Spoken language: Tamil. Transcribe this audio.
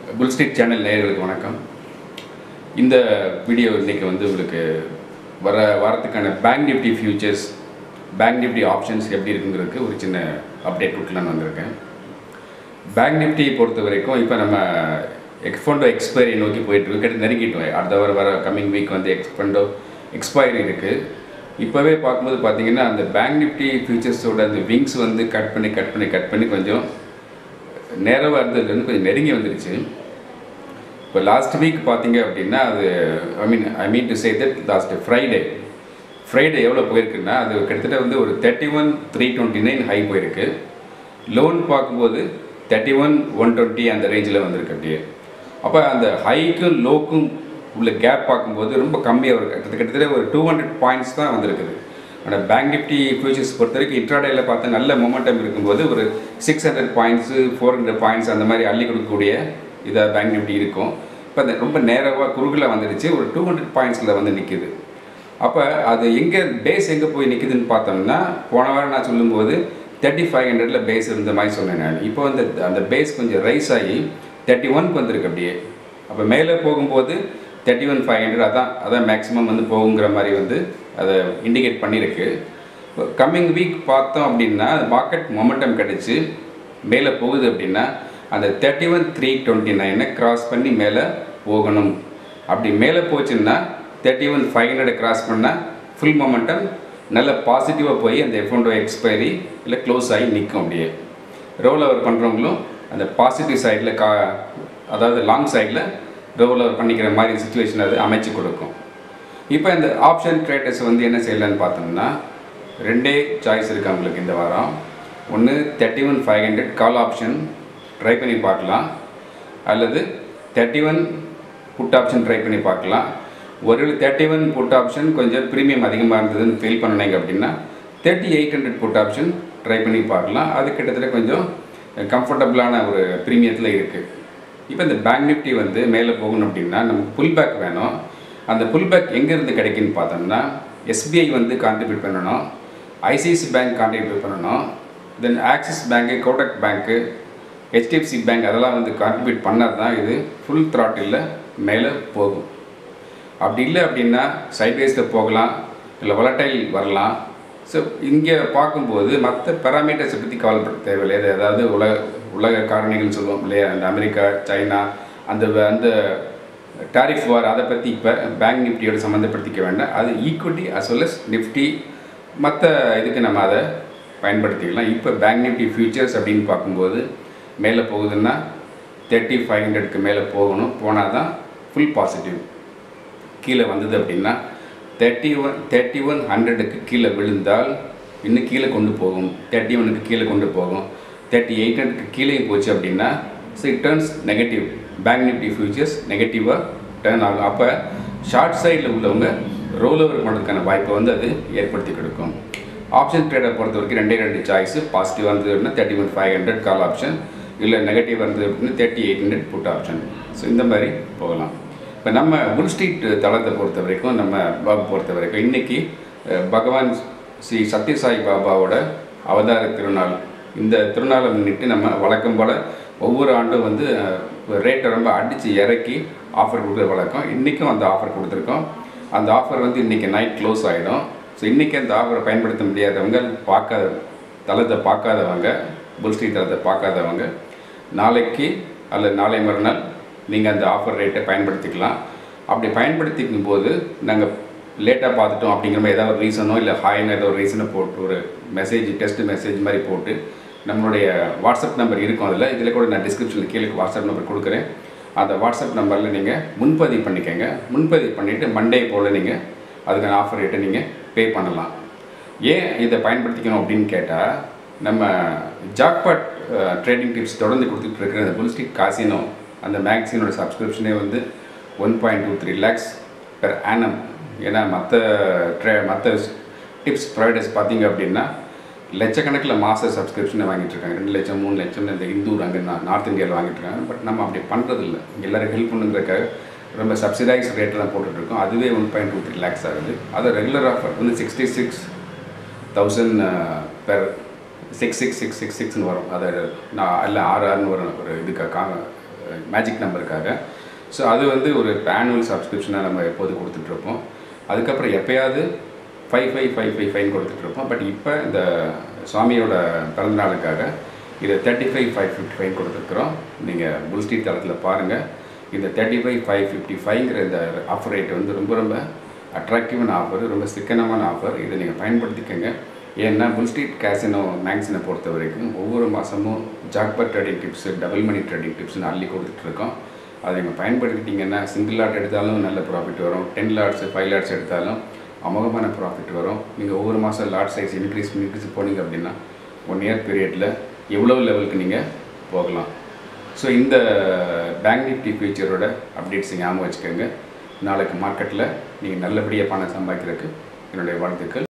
புல் ஸ்ட்ரீட் சேனல் நேயர்களுக்கு வணக்கம் இந்த வீடியோ இன்னைக்கு வந்து உங்களுக்கு வர வாரத்துக்கான bank Nifty futures bank Nifty options எப்படி இருக்குங்கிறதுக்கு ஒரு சின்ன அப்டேட் கொடுக்கலான்னு வந்திருக்கேன் பேங்க் நிஃப்டியை பொறுத்த வரைக்கும் இப்போ நம்ம எக்ஸ்போண்டோ எக்ஸ்பைரி நோக்கி போயிட்டு இருக்கு கிட்ட நெருங்கிட்டோம் அடுத்த வர வர கம்மிங் வீக் வந்து எக்ஸ்பெண்டோ எக்ஸ்பைரி இருக்குது இப்போவே பார்க்கும்போது பார்த்தீங்கன்னா அந்த பேங்க் நிஃப்டி ஃபியூச்சர்ஸோட அந்த விங்ஸ் வந்து கட் பண்ணி கட் பண்ணி கட் பண்ணி கொஞ்சம் நேரவாக இருந்ததுலேருந்து கொஞ்சம் நெருங்கி வந்துருச்சு இப்போ லாஸ்ட் வீக் பார்த்தீங்க அப்படின்னா அது I mean I mean to say that last Friday Friday எவ்வளோ போயிருக்குன்னா அது கிட்டத்தட்ட வந்து ஒரு thirty one three twenty nine high போயிருக்கு லோன் பார்க்கும்போது தேர்ட்டி ஒன் ஒன் டுவெண்ட்டி அந்த ரேஞ்சில் வந்திருக்கு அப்படியே அப்போ அந்த ஹைக்கும் லோக்கும் உள்ள கேப் பார்க்கும்போது ரொம்ப கம்மியாக இருக்கு கிட்டத்தட்ட கிட்டத்தட்ட ஒரு டூ ஹண்ட்ரட் பாயிண்ட்ஸ் தான் வந்திருக்குது ஆனால் பேங்க் நிஃப்டி ஃபியூச்சர்ஸ் பொறுத்த வரைக்கும் இன்ட்ராடேயில் பார்த்தா நல்ல மொமெண்டம் இருக்கும்போது ஒரு six hundred points four hundred points அந்த மாதிரி அள்ளி கொடுக்கக்கூடிய இதாக பேங்க் நிஃப்டி இருக்கும் இப்போ அந்த ரொம்ப நேரவாக குறுகில் வந்துடுச்சு ஒரு டூ ஹண்ட்ரட் பாயிண்ட்ஸில் வந்து நிற்கிது அப்போ அது எங்கே பேஸ் எங்கே போய் நிற்குதுன்னு பார்த்தோம்னா போன வாரம் நான் சொல்லும்போது தேர்ட்டி ஃபைவ் ஹண்ட்ரடில் பேஸ் இருந்த மாதிரி சொன்னேன் நான் இப்போ வந்து அந்த பேஸ் கொஞ்சம் ரைஸ் ஆகி தேர்ட்டி ஒன்க்கு வந்திருக்கு அப்படியே அப்போ மேலே போகும்போது தேர்ட்டி ஒன் ஃபைவ் ஹண்ட்ரட் அதான் அதான் மேக்ஸிமம் வந்து போகுங்கிற மாதிரி வந்து அதை இண்டிகேட் பண்ணியிருக்கு கம்மிங் வீக் பார்த்தோம் அப்படின்னா மார்க்கெட் மொமெண்டம் கிடச்சி மேலே போகுது அப்படின்னா அந்த தேர்ட்டி ஒன் த்ரீ டுவெண்ட்டி நைனை கிராஸ் பண்ணி மேலே போகணும் அப்படி மேலே போச்சுன்னா thirty one five hundred cross பண்ணால் ஃபுல் மொமெண்டம் நல்ல பாசிட்டிவாக போய் அந்த எஃப்ஒண்டோ எக்ஸ்பைரி இல்லை க்ளோஸ் ஆகி நிற்கும் அப்படியே ரோல் ஓவர் பண்ணுறவங்களும் அந்த பாசிட்டிவ் சைடில் கா அதாவது லாங் சைடில் ரோல் ஓவர் பண்ணிக்கிற மாதிரி சுச்சுவேஷன் அது அமைச்சு கொடுக்கும் இப்போ இந்த ஆப்ஷன் ட்ரேடர்ஸ் வந்து என்ன செய்யலான்னு பார்த்தோம்னா ரெண்டே சாய்ஸ் இருக்குது அவங்களுக்கு இந்த வாரம் ஒன்று thirty one five hundred call option try பண்ணி பார்க்கலாம் அல்லது thirty one put option try பண்ணி பார்க்கலாம் ஒரு தேர்ட்டி ஒன் புட் ஆப்ஷன் கொஞ்சம் ப்ரீமியம் அதிகமாக இருந்ததுன்னு ஃபீல் பண்ணினீங்க அப்படின்னா thirty eight hundred put option try பண்ணி பார்க்கலாம் அது கிட்டத்தட்ட கொஞ்சம் கம்ஃபர்டபுளான ஒரு ப்ரீமியத்தில் இருக்குது இப்போ இந்த பேங்க் நிஃப்டி வந்து மேலே போகணும் அப்படின்னா நமக்கு புல் பேக் வேணும் அந்த புல் பேக் எங்கேருந்து கிடைக்குன்னு பார்த்தோம்னா எஸ்பிஐ வந்து கான்ட்ரிபியூட் பண்ணணும் ஐசிஐசி பேங்க் கான்ட்ரிபியூட் பண்ணணும் தென் ஆக்சிஸ் பேங்க்கு கோடக் பேங்க்கு ஹெச்டிஎஃப்சி பேங்க் அதெல்லாம் வந்து கான்ட்ரிபியூட் பண்ணால் தான் இது ஃபுல் த்ராட்டில் மேலே போகும் அப்படி இல்லை அப்படின்னா சைட்வேஸில் போகலாம் இல்லை வொலட்டைல் வரலாம் ஸோ இங்கே பார்க்கும்போது மற்ற பேராமீட்டர்ஸை பற்றி கவலைப்பட தேவையில்லை அது அதாவது உலக உலக காரணிகள்னு சொல்லுவோம் இல்லையா அந்த அமெரிக்கா சைனா அந்த அந்த டாரிஃப் வார் அதை பற்றி இப்போ பேங்க் நிஃப்டியோட சம்மந்தப்படுத்திக்க வேண்டாம் அது equity as well as Nifty மற்ற இதுக்கு நம்ம அதை பயன்படுத்திக்கலாம் இப்போ பேங்க் நிஃப்டி ஃபியூச்சர்ஸ் அப்படின்னு பார்க்கும்போது மேலே போகுதுன்னா தேர்ட்டி ஃபைவ் ஹண்ட்ரட்க்கு மேலே போகணும் போனால் தான் ஃபுல் பாசிட்டிவ் கீழே வந்தது அப்படின்னா தேர்ட்டி ஒன் தேர்ட்டி ஒன் ஹண்ட்ரடுக்கு கீழே விழுந்தால் இன்னும் கீழே கொண்டு போகும் தேர்ட்டி ஒனுக்கு கீழே கொண்டு போகும் தேர்ட்டி எயிட் ஹண்ட்ரட்க்கு கீழே போச்சு அப்படின்னா so it turns negative bank Nifty futures நெகட்டிவாக டேர்ன் ஆகும் அப்போ ஷார்ட் சைடில் உள்ளவங்க ரோல் ஓவர் பண்ணுறதுக்கான வாய்ப்பை வந்து அது ஏற்படுத்தி கொடுக்கும் ஆப்ஷன் ட்ரேடை பொறுத்த வரைக்கும் ரெண்டே ரெண்டு சாய்ஸு பாசிட்டிவாக இருந்தது அப்படின்னா thirty one five hundred call option இல்லை நெகட்டிவ் இருந்தது அப்படின்னா thirty eight hundred put option so இந்த மாதிரி போகலாம் இப்போ நம்ம புல் ஸ்ட்ரீட் தளத்தை பொறுத்த வரைக்கும் நம்ம பாபு பொறுத்த வரைக்கும் இன்றைக்கி பகவான் ஸ்ரீ சத்யசாய் பாபாவோட அவதார திருநாள் இந்த திருநாளை முன்னிட்டு நம்ம வழக்கம் போல் ஒவ்வொரு ஆண்டும் வந்து ரேட்டை ரொம்ப அடித்து இறக்கி ஆஃபர் கொடுக்குற வழக்கம் இன்றைக்கும் அந்த ஆஃபர் கொடுத்துருக்கோம் அந்த ஆஃபர் வந்து இன்றைக்கி நைட் க்ளோஸ் ஆகிடும் ஸோ இன்றைக்கி அந்த ஆஃபரை பயன்படுத்த முடியாதவங்க பார்க்காத தளத்தை பார்க்காதவங்க புல் ஸ்ட்ரீட் தளத்தை பார்க்காதவங்க நாளைக்கு அல்லது நாளை மறுநாள் நீங்கள் அந்த ஆஃபர் ரேட்டை பயன்படுத்திக்கலாம் அப்படி பயன்படுத்திக்கும் போது நாங்கள் லேட்டாக பார்த்துட்டோம் அப்படிங்கிற மாதிரி ஏதாவது ஒரு ரீசனோ இல்லை ஹாய்னு ஏதோ ஒரு ரீசனை போட்டு ஒரு மெசேஜ் டெஸ்ட் மெசேஜ் மாதிரி போட்டு நம்மளுடைய வாட்ஸ்அப் நம்பர் இருக்கும் அதில் இதில் கூட நான் டிஸ்கிரிப்ஷனில் கீழே வாட்ஸ்அப் நம்பர் கொடுக்குறேன் அந்த வாட்ஸ்அப் நம்பரில் நீங்கள் முன்பதிவு பண்ணிக்கோங்க முன்பதிவு பண்ணிவிட்டு மண்டே போல் நீங்கள் அதுக்கான ஆஃபர் ரேட்டை நீங்கள் பே பண்ணலாம் ஏன் இதை பயன்படுத்திக்கணும் அப்படின்னு கேட்டால் நம்ம ஜாக்பாட் ட்ரேடிங் டிப்ஸ் தொடர்ந்து கொடுத்துட்டு இருக்கிற அந்த புல்ஸ்டிக் காசினோ அந்த மேக்சினோட சப்ஸ்கிரிப்ஷனே வந்து one point two three lakhs per annum ஏன்னா மற்ற ட்ரே மற்ற டிப்ஸ் ப்ரொவைடர்ஸ் பார்த்தீங்க அப்படின்னா லட்சக்கணக்கில் மாத சப்ஸ்கிரிப்ஷனை வாங்கிட்டு இருக்காங்க ரெண்டு லட்சம் மூணு லட்சம் இந்த இந்தூர் அங்கே நார்த் இந்தியாவில் வாங்கிட்டு இருக்காங்க பட் நம்ம அப்படி பண்ணுறதில்ல எல்லோரும் ஹெல்ப் பண்ணுங்கிறக்காக ரொம்ப சப்சிடைஸ் ரேட்டில் தான் போட்டுட்ருக்கோம் அதுவே one point two three lakhs ஆகுது அது ரெகுலர் ஆஃபர் வந்து sixty six thousand per six six six six சிக்ஸ்னு வரும் அது நான் இல்லை ஆறு ஆறுன்னு வரும் ஒரு இதுக்காக மேஜிக் நம்பருக்காக ஸோ அது வந்து ஒரு ஆனுவல் சப்ஸ்கிரிப்ஷனாக நம்ம எப்போது கொடுத்துட்ருப்போம் அதுக்கப்புறம் எப்பயாவது five five five five five கொடுத்துட்ருப்போம் பட் இப்போ இந்த சுவாமியோட பிறந்தநாளுக்காக இதை thirty five five fifty five கொடுத்துருக்குறோம் நீங்கள் புல் ஸ்ட்ரீட் தளத்தில் பாருங்கள் இந்த தேர்ட்டி ஃபைவ் ஃபைவ் ஃபிஃப்டி ஃபைவ்ங்கிற இந்த ஆஃபர் ரேட் வந்து ரொம்ப ரொம்ப அட்ராக்டிவான ஆஃபர் ரொம்ப சிக்கனமான ஆஃபர் இதை நீங்கள் பயன்படுத்திக்கங்க ஏன்னா புல் ஸ்ட்ரீட் கேசினோ மேக்ஸினை பொறுத்த வரைக்கும் ஒவ்வொரு மாதமும் jackpot trading tips double money trading டிப்ஸ்னு அள்ளி கொடுத்துட்ருக்கோம் அதை நீங்கள் பயன்படுத்திக்கிட்டிங்கன்னா சிங்கிள் லாட் எடுத்தாலும் நல்ல ப்ராஃபிட் வரும் டென் லாட்ஸ் ஃபைவ் லாட்ஸ் எடுத்தாலும் அமோகமான ப்ராஃபிட் வரும் நீங்கள் ஒவ்வொரு மாதம் லாட் சைஸ் இன்க்ரீஸ் இன்க்ரீஸ் போனீங்க அப்படின்னா ஒன் இயர் பீரியடில் எவ்வளோ லெவலுக்கு நீங்கள் போகலாம் ஸோ இந்த பேங்க் நிஃப்டி ஃபியூச்சரோட அப்டேட்ஸ் ஞாபகம் வச்சுக்கோங்க நாளைக்கு மார்க்கெட்டில் நீங்கள் நல்லபடியாக பணம் சம்பாதிக்கிறதுக்கு என்னுடைய வாழ்த்துக்கள்